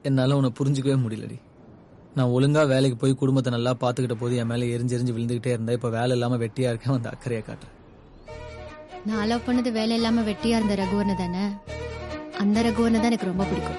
என்னால உன்னை புரிஞ்சுக்கவே முடியலடி நான் ஒழுங்கா வேலைக்கு போய் குடும்பத்தை நல்லா பாத்துக்கிட்ட போது என் மேல எரிஞ்சு எரிஞ்சு விழுந்துகிட்டே இருந்தா இப்ப வேலை இல்லாம வெட்டியா இருக்கேன் வந்து அக்கறையை காட்டுறேன் நான் லவ் பண்ணது வேலை இல்லாம வெட்டியா இருந்த ரகுவனை தானே அந்த ரகுவனை தான் எனக்கு ரொம்ப பிடிக்கும்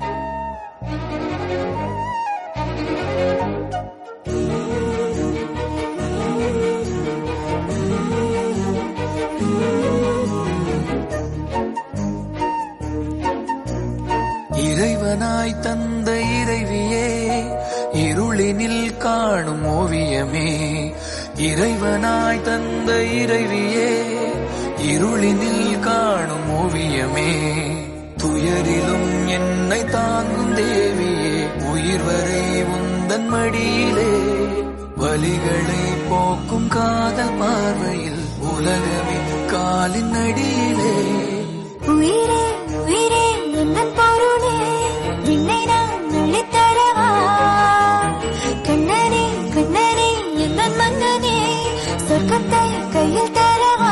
இறைவனாய் தந்த இறைவியே இருளினில் காணும் ஓவியமே இறைவனாய் தந்த இறைவியே இருளினில் காணும் ஓவியமே துயரிலும் என்னை தாங்கும் தேவியே உயிர் வரை உந்தன் மடியிலே வலிகளை போக்கும் காதல் பார்வையில் உலகமே காலின் அடியிலே உயிரே உயிரே உந்தன் பொருளே விண்ணை நான் அள்ளித்தரவா கண்ணனே கண்ணனே எந்தன் மன்னனே சொர்க்கத்தை கையில் தரவா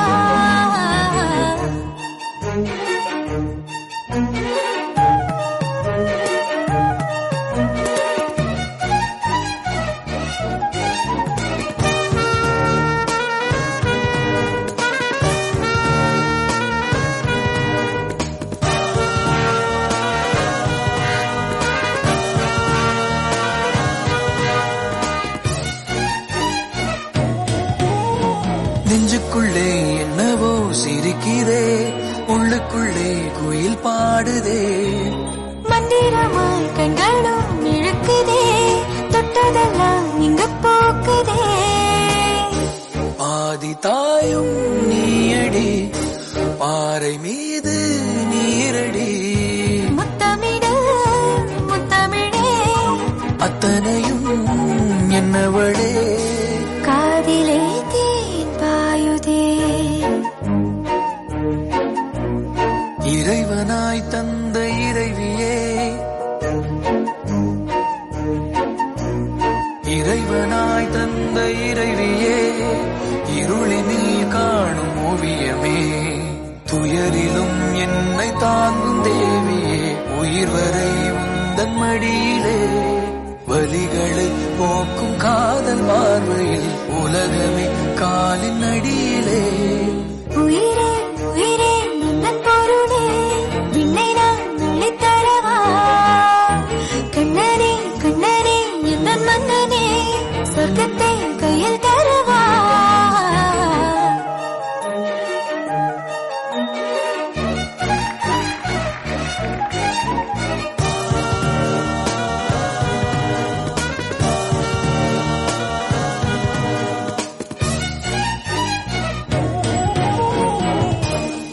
நெஞ்சுக்குள்ளே என்னவோ சிரிக்குதே உள்ளுக்குள்ளே குயில் பாடுதே மந்திரமாய் கண்களும் இழுக்குதே தொட்டதெல்லாம் இங்க போக்குதே ஆதி தாயும் நீயடி பாறை மீது நீரடி முத்தமிடு முத்தமிழே அத்தனையும் என்னவளே காதிலே தேன் பாயுதே இறைவனாய் தந்த இறைவியே இறைவனாய் தந்த இறைவியே இருளினில் காணும் ஓவியமே துயரிலும் என்னை தாங்கும் தேவியே உயிர் வரை உந்தன் மடியிலே வலிகளை போக்கும் காதல் பார்வையில் உலகமே காலின் அடியிலே